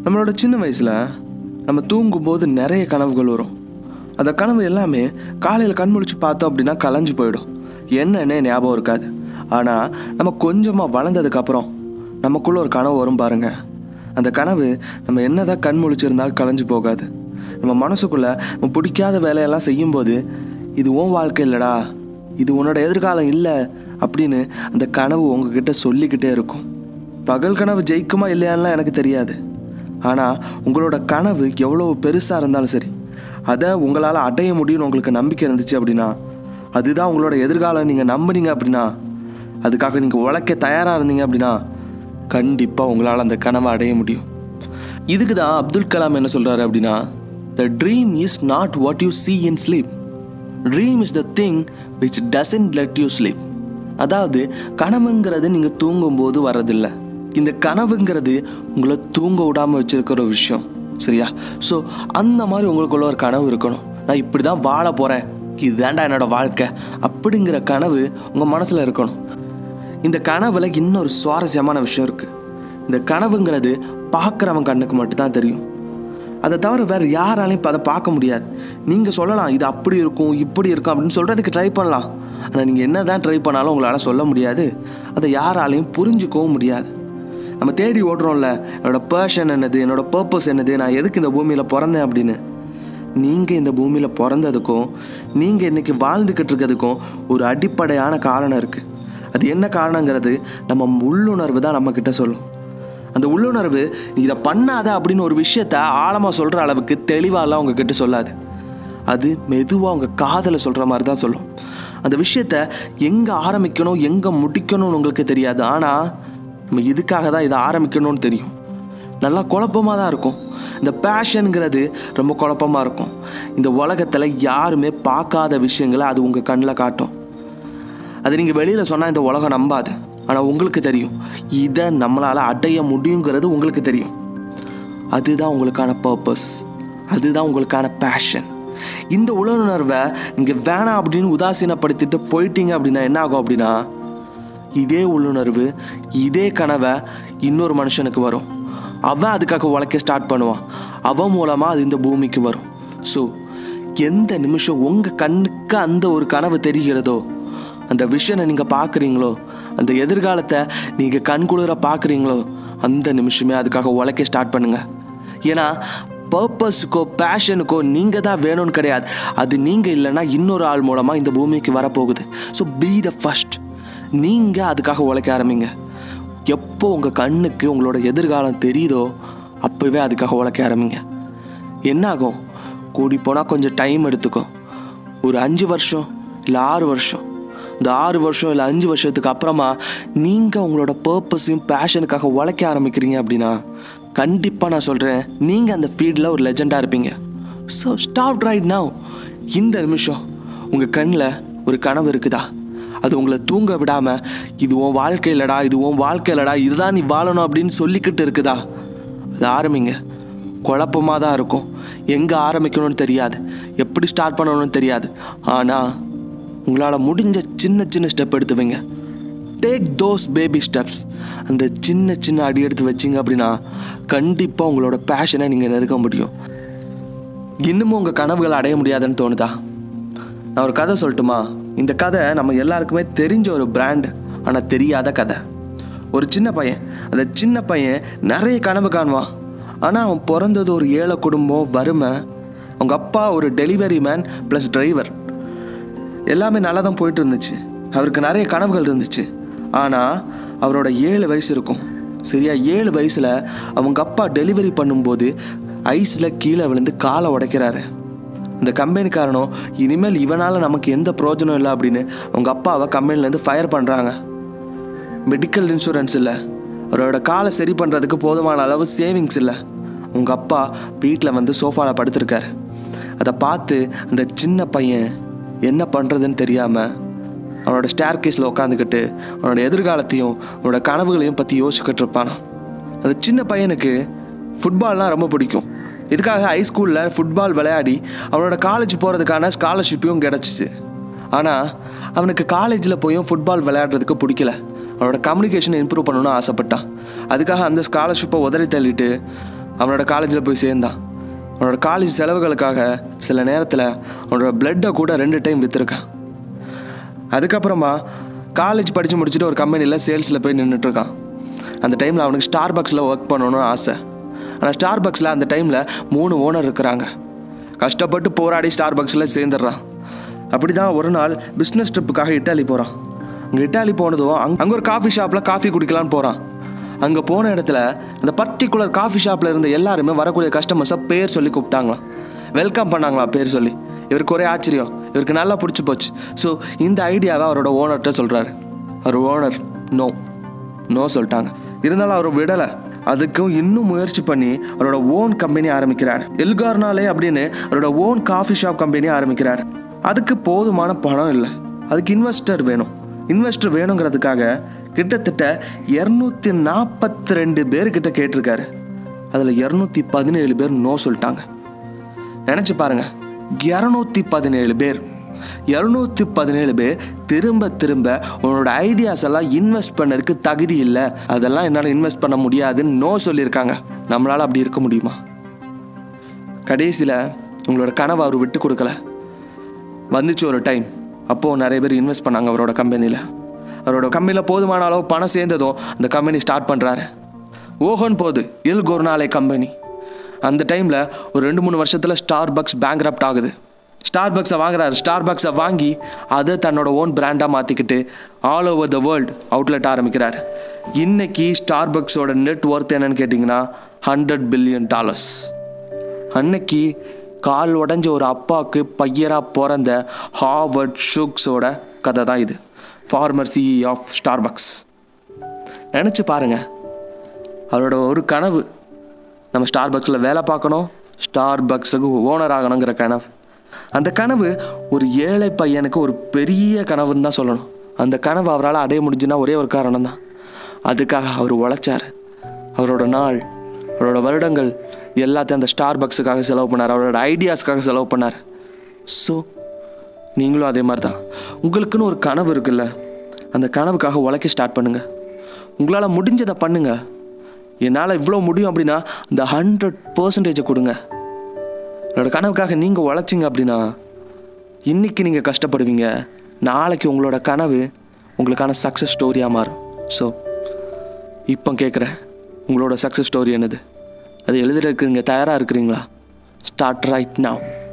நம்மளோட சின்ன வயசில் நம்ம தூங்கும்போது நிறைய கனவுகள் வரும் அந்த கனவு எல்லாமே காலையில் கண் முழிச்சு பார்த்தோம் அப்படின்னா கலைஞ்சு போயிடும் என்னன்னே ஞாபகம் இருக்காது ஆனால் நம்ம கொஞ்சமாக வளர்ந்ததுக்கப்புறம் நமக்குள்ள ஒரு கனவு வரும் பாருங்க அந்த கனவு நம்ம என்னதான் கண் முழிச்சிருந்தாலும் கலைஞ்சு போகாது நம்ம மனசுக்குள்ள நம்ம பிடிக்காத வேலையெல்லாம் செய்யும்போது இது உன் வாழ்க்கை இல்லடா இது உன்னோட எதிர்காலம் இல்லை அப்படின்னு அந்த கனவு உங்ககிட்ட சொல்லிக்கிட்டே இருக்கும் பகல் கனவு ஜெயிக்குமா இல்லையான்லாம் எனக்கு தெரியாது ஆனால் உங்களோட கனவு எவ்வளோ பெருசாக இருந்தாலும் சரி அதை உங்களால் அடைய முடியும்னு உங்களுக்கு நம்பிக்கை இருந்துச்சு அப்படின்னா அதுதான் உங்களோட எதிர்காலம் நீங்கள் நம்புனீங்க அப்படின்னா அதுக்காக நீங்கள் உழைக்க தயாராக இருந்தீங்க அப்படின்னா கண்டிப்பாக உங்களால் அந்த கனவை அடைய முடியும் இதுக்கு தான் அப்துல் கலாம் என்ன சொல்கிறாரு அப்படின்னா the dream is not what you see in sleep dream is the thing which doesn't let you sleep அதாவது கனவுங்கிறது நீங்கள் தூங்கும்போது வர்றதில்ல இந்த கனவுங்கிறது உங்களை தூங்க விடாமல் வச்சிருக்கிற ஒரு விஷயம் சரியா ஸோ அந்த மாதிரி உங்களுக்குள்ள ஒரு கனவு இருக்கணும் நான் இப்படி தான் வாழ போகிறேன் இதுதான்டா என்னோட வாழ்க்கை அப்படிங்கிற கனவு உங்கள் மனசில் இருக்கணும் இந்த கனவுல இன்னொரு சுவாரஸ்யமான விஷயம் இருக்குது இந்த கனவுங்கிறது பார்க்குறவன் கண்ணுக்கு மட்டும்தான் தெரியும் அதை தவிர வேறு யாராலையும் இப்போ அதை பார்க்க முடியாது நீங்கள் சொல்லலாம் இது அப்படி இருக்கும் இப்படி இருக்கும் அப்படின்னு சொல்கிறதுக்கு ட்ரை பண்ணலாம் ஆனால் நீங்கள் என்ன தான் ட்ரை பண்ணாலும் உங்களால் சொல்ல முடியாது அதை யாராலையும் புரிஞ்சுக்கவும் முடியாது நம்ம தேடி ஓடுறோம்ல என்னோட பேஷன் என்னது என்னோட பர்பஸ் என்னது நான் எதுக்கு இந்த பூமியில் பிறந்தேன் அப்படின்னு நீங்கள் இந்த பூமியில் பிறந்ததுக்கும் நீங்கள் இன்றைக்கி வாழ்ந்துக்கிட்டு இருக்கிறதுக்கும் ஒரு அடிப்படையான காரணம் இருக்குது அது என்ன காரணங்கிறது நம்ம உள்ளுணர்வு தான் நம்மக்கிட்ட சொல்லும் அந்த உள்ளுணர்வு நீ இதை பண்ணாத அப்படின்னு ஒரு விஷயத்த ஆழமாக சொல்கிற அளவுக்கு தெளிவாலாம் உங்ககிட்ட சொல்லாது அது மெதுவாக உங்கள் காதலை சொல்கிற மாதிரி தான் சொல்லும் அந்த விஷயத்த எங்கே ஆரம்பிக்கணும் எங்கே முடிக்கணும்னு உங்களுக்கு தெரியாது ஆனால் நம்ம இதுக்காக தான் இதை ஆரம்பிக்கணும்னு தெரியும் நல்லா குழப்பமாக தான் இருக்கும் இந்த பேஷனுங்கிறது ரொம்ப குழப்பமாக இருக்கும் இந்த உலகத்தில் யாருமே பார்க்காத விஷயங்களை அது உங்கள் கண்ணில் காட்டும் அது நீங்கள் வெளியில் சொன்னால் இந்த உலகம் நம்பாது ஆனால் உங்களுக்கு தெரியும் இதை நம்மளால் அடைய முடியுங்கிறது உங்களுக்கு தெரியும் அதுதான் உங்களுக்கான பர்பஸ் அதுதான் உங்களுக்கான பேஷன் இந்த உணர்வை நீங்கள் வேணாம் அப்படின்னு உதாசீனப்படுத்திட்டு போயிட்டீங்க அப்படின்னா என்ன ஆகும் அப்படின்னா இதே உள்ளுணர்வு இதே கனவை இன்னொரு மனுஷனுக்கு வரும் அவன் அதுக்காக உழைக்க ஸ்டார்ட் பண்ணுவான் அவன் மூலமாக அது இந்த பூமிக்கு வரும் ஸோ எந்த நிமிஷம் உங்கள் கண்ணுக்கு அந்த ஒரு கனவு தெரிகிறதோ அந்த விஷனை நீங்கள் பார்க்குறீங்களோ அந்த எதிர்காலத்தை நீங்கள் கண்குளிர பார்க்குறீங்களோ அந்த நிமிஷமே அதுக்காக உழைக்க ஸ்டார்ட் பண்ணுங்க ஏன்னா பர்பஸுக்கோ பேஷனுக்கோ நீங்கள் தான் வேணும்னு கிடையாது அது நீங்கள் இல்லைன்னா இன்னொரு ஆள் மூலமாக இந்த பூமிக்கு வரப்போகுது ஸோ பி த ஃபஸ்ட் நீங்கள் அதுக்காக உழைக்க ஆரம்பிங்க எப்போ உங்கள் கண்ணுக்கு உங்களோட எதிர்காலம் தெரியுதோ அப்போவே அதுக்காக உழைக்க ஆரம்பிங்க என்னாகும் கூடி போனால் கொஞ்சம் டைம் எடுத்துக்கும் ஒரு அஞ்சு வருஷம் இல்லை ஆறு வருஷம் இந்த ஆறு வருஷம் இல்லை அஞ்சு வருஷத்துக்கு அப்புறமா நீங்கள் உங்களோட பர்பஸையும் பேஷனுக்காக உழைக்க ஆரம்பிக்கிறீங்க அப்படின்னா கண்டிப்பாக நான் சொல்கிறேன் நீங்கள் அந்த ஃபீல்டில் ஒரு லெஜெண்டாக இருப்பீங்க ஸோ ஸ்டாப் ரைட் now இந்த நிமிஷம் உங்கள் கண்ணில் ஒரு கனவு இருக்குதா அது உங்களை தூங்க விடாமல் இது உன் வாழ்க்கை இல்லடா இது உன் வாழ்க்கை இல்லடா இதுதான் நீ வாழணும் அப்படின்னு சொல்லிக்கிட்டு இருக்குதா அது ஆரம்பிங்க குழப்பமாக தான் இருக்கும் எங்கே ஆரம்பிக்கணும்னு தெரியாது எப்படி ஸ்டார்ட் பண்ணணும்னு தெரியாது ஆனால் உங்களால் முடிஞ்ச சின்ன சின்ன ஸ்டெப் எடுத்து வைங்க டேக் தோஸ் பேபி ஸ்டெப்ஸ் அந்த சின்ன சின்ன அடி எடுத்து வச்சிங்க அப்படின்னா கண்டிப்பாக உங்களோட பேஷனை நீங்கள் நெருக்க முடியும் இன்னமும் உங்கள் கனவுகளை அடைய முடியாதுன்னு தோணுதா நான் ஒரு கதை சொல்லட்டுமா இந்த கதை நம்ம எல்லாருக்குமே தெரிஞ்ச ஒரு பிராண்ட் ஆனால் தெரியாத கதை ஒரு சின்ன பையன் அந்த சின்ன பையன் நிறைய கனவு காணுவான் ஆனால் அவன் பிறந்தது ஒரு ஏழை குடும்பம் வறுமை அவங்க அப்பா ஒரு டெலிவரி மேன் ப்ளஸ் டிரைவர் எல்லாமே நல்லா தான் போயிட்டு இருந்துச்சு அவருக்கு நிறைய கனவுகள் இருந்துச்சு ஆனால் அவரோட ஏழு வயசு இருக்கும் சரியா ஏழு வயசில் அவங்க அப்பா டெலிவரி பண்ணும்போது ஐஸில் கீழே விழுந்து காலை உடைக்கிறாரு அந்த கம்பெனிக்காரனும் இனிமேல் இவனால் நமக்கு எந்த பிரயோஜனம் இல்லை அப்படின்னு அவங்க அப்பாவை கம்பெனிலேருந்து ஃபயர் பண்ணுறாங்க மெடிக்கல் இன்சூரன்ஸ் இல்லை அவரோட காலை சரி பண்ணுறதுக்கு போதுமான அளவு சேவிங்ஸ் இல்லை உங்க அப்பா வீட்டில் வந்து சோஃபாவில் படுத்திருக்காரு அதை பார்த்து அந்த சின்ன பையன் என்ன பண்ணுறதுன்னு தெரியாமல் அவனோட ஸ்டேர் கேஸில் உட்காந்துக்கிட்டு அவனோட எதிர்காலத்தையும் அவனோட கனவுகளையும் பற்றி யோசிச்சுக்கிட்டு இருப்பானா அந்த சின்ன பையனுக்கு ஃபுட்பால்னால் ரொம்ப பிடிக்கும் இதுக்காக ஹைஸ்கூலில் ஃபுட்பால் விளையாடி அவனோட காலேஜ் போகிறதுக்கான ஸ்காலர்ஷிப்பையும் கிடச்சிச்சு ஆனால் அவனுக்கு காலேஜில் போயும் ஃபுட்பால் விளையாடுறதுக்கு பிடிக்கல அவனோட கம்யூனிகேஷனை இம்ப்ரூவ் பண்ணணும்னு ஆசைப்பட்டான் அதுக்காக அந்த ஸ்காலர்ஷிப்பை உதறி தள்ளிட்டு அவனோட காலேஜில் போய் சேர்ந்தான் அவனோட காலேஜ் செலவுகளுக்காக சில நேரத்தில் அவனோட பிளட்டை கூட ரெண்டு டைம் விற்றுருக்கான் அதுக்கப்புறமா காலேஜ் படித்து முடிச்சுட்டு ஒரு கம்பெனியில் சேல்ஸில் போய் நின்றுட்டுருக்கான் அந்த டைமில் அவனுக்கு ஸ்டார் பக்ஸில் ஒர்க் பண்ணணும்னு ஆசை ஆனால் ஸ்டார் பக்ஸில் அந்த டைமில் மூணு ஓனர் இருக்கிறாங்க கஷ்டப்பட்டு போராடி ஸ்டார் பக்ஸில் சேர்ந்துடுறான் அப்படி தான் ஒரு நாள் பிஸ்னஸ் ட்ரிப்புக்காக இட்டாலி போகிறான் அங்கே இட்டாலி போனதும் அங் அங்கே ஒரு காஃபி ஷாப்பில் காஃபி குடிக்கலான்னு போகிறான் அங்கே போன இடத்துல அந்த பர்டிகுலர் காஃபி ஷாப்பில் இருந்த எல்லாருமே வரக்கூடிய கஸ்டமர்ஸை பேர் சொல்லி கூப்பிட்டாங்களாம் வெல்கம் பண்ணாங்களாம் பேர் சொல்லி இவருக்கு ஒரே ஆச்சரியம் இவருக்கு நல்லா பிடிச்சி போச்சு ஸோ இந்த ஐடியாவை அவரோட ஓனர்கிட்ட சொல்கிறாரு அவர் ஓனர் நோ நோ சொல்லிட்டாங்க இருந்தாலும் அவர் விடலை அதுக்கும் இன்னும் முயற்சி பண்ணி அவரோட ஓன் கம்பெனி ஆரம்பிக்கிறார் எல்கார்னாலே அப்படின்னு அவரோட ஓன் காஃபி ஷாப் கம்பெனி ஆரம்பிக்கிறார் அதுக்கு போதுமான பணம் இல்லை அதுக்கு இன்வெஸ்டர் வேணும் இன்வெஸ்டர் வேணுங்கிறதுக்காக கிட்டத்தட்ட இரநூத்தி நாற்பத்தி ரெண்டு பேர்கிட்ட கேட்டிருக்காரு அதில் இரநூத்தி பதினேழு பேர் நோ சொல்லிட்டாங்க நினச்சி பாருங்க இரநூத்தி பதினேழு பேர் இரநூத்தி பதினேழு பேர் திரும்ப திரும்ப உன்னோட ஐடியாஸ் எல்லாம் இன்வெஸ்ட் பண்ணதுக்கு தகுதி இல்லை அதெல்லாம் என்னால் இன்வெஸ்ட் பண்ண முடியாதுன்னு நோ சொல்லியிருக்காங்க நம்மளால் அப்படி இருக்க முடியுமா கடைசியில் உங்களோட கனவை அவர் விட்டு கொடுக்கல வந்துச்சு ஒரு டைம் அப்போது நிறைய பேர் இன்வெஸ்ட் பண்ணாங்க அவரோட கம்பெனியில் அவரோட கம்பெனியில் போதுமான அளவு பணம் சேர்ந்ததும் அந்த கம்பெனி ஸ்டார்ட் பண்ணுறாரு ஓஹோன் போகுது இல் குர்னாலே கம்பெனி அந்த டைமில் ஒரு ரெண்டு மூணு வருஷத்தில் ஸ்டார் பக்ஸ் பேங்க்ரப்ட் ஆகுது ஸ்டார் பக்ஸை வாங்குறாரு ஸ்டார் பக்ஸை வாங்கி அதை தன்னோட ஓன் பிராண்டாக மாற்றிக்கிட்டு all over the world outlet ஆரம்பிக்கிறார் இன்னைக்கு ஸ்டார் பக்ஸோட நெட் ஒர்த் என்னன்னு கேட்டிங்கன்னா ஹண்ட்ரட் பில்லியன் டாலர்ஸ் அன்னைக்கு கால் உடஞ்ச ஒரு அப்பாவுக்கு பையனாக பிறந்த ஹார்வர்ட் ஷுக்ஸோட கதை தான் இது ஃபார்மர் சிஇ ஆஃப் ஸ்டார்பக்ஸ் நினச்சி பாருங்க அவரோட ஒரு கனவு நம்ம ஸ்டார்பக்ஸில் வேலை பார்க்கணும் ஸ்டார்பக்ஸுக்கு ஓனர் ஆகணுங்கிற கனவு அந்த கனவு ஒரு ஏழை பையனுக்கு ஒரு பெரிய கனவுன்னு தான் சொல்லணும் அந்த கனவு அவரால் அடைய முடிஞ்சுன்னா ஒரே ஒரு காரணம் தான் அதுக்காக அவர் உழைச்சார் அவரோட நாள் அவரோட வருடங்கள் எல்லாத்தையும் அந்த ஸ்டார் பக்ஸுக்காக செலவு பண்ணார் அவரோட ஐடியாஸ்க்காக செலவு பண்ணார் ஸோ நீங்களும் அதே மாதிரி தான் உங்களுக்குன்னு ஒரு கனவு இருக்குல்ல அந்த கனவுக்காக உழைக்க ஸ்டார்ட் பண்ணுங்க உங்களால் முடிஞ்சதை பண்ணுங்க என்னால் இவ்வளோ முடியும் அப்படின்னா இந்த ஹண்ட்ரட் பர்சன்டேஜை கொடுங்க என்னோட கனவுக்காக நீங்கள் உழைச்சிங்க அப்படின்னா இன்னைக்கு நீங்கள் கஷ்டப்படுவீங்க நாளைக்கு உங்களோட கனவு உங்களுக்கான சக்ஸஸ் ஸ்டோரியாக மாறும் ஸோ இப்போ கேட்குறேன் உங்களோட சக்ஸஸ் ஸ்டோரி என்னது அது எழுதுறதுக்கு நீங்கள் தயாராக இருக்கிறீங்களா ஸ்டார்ட் ரைட் now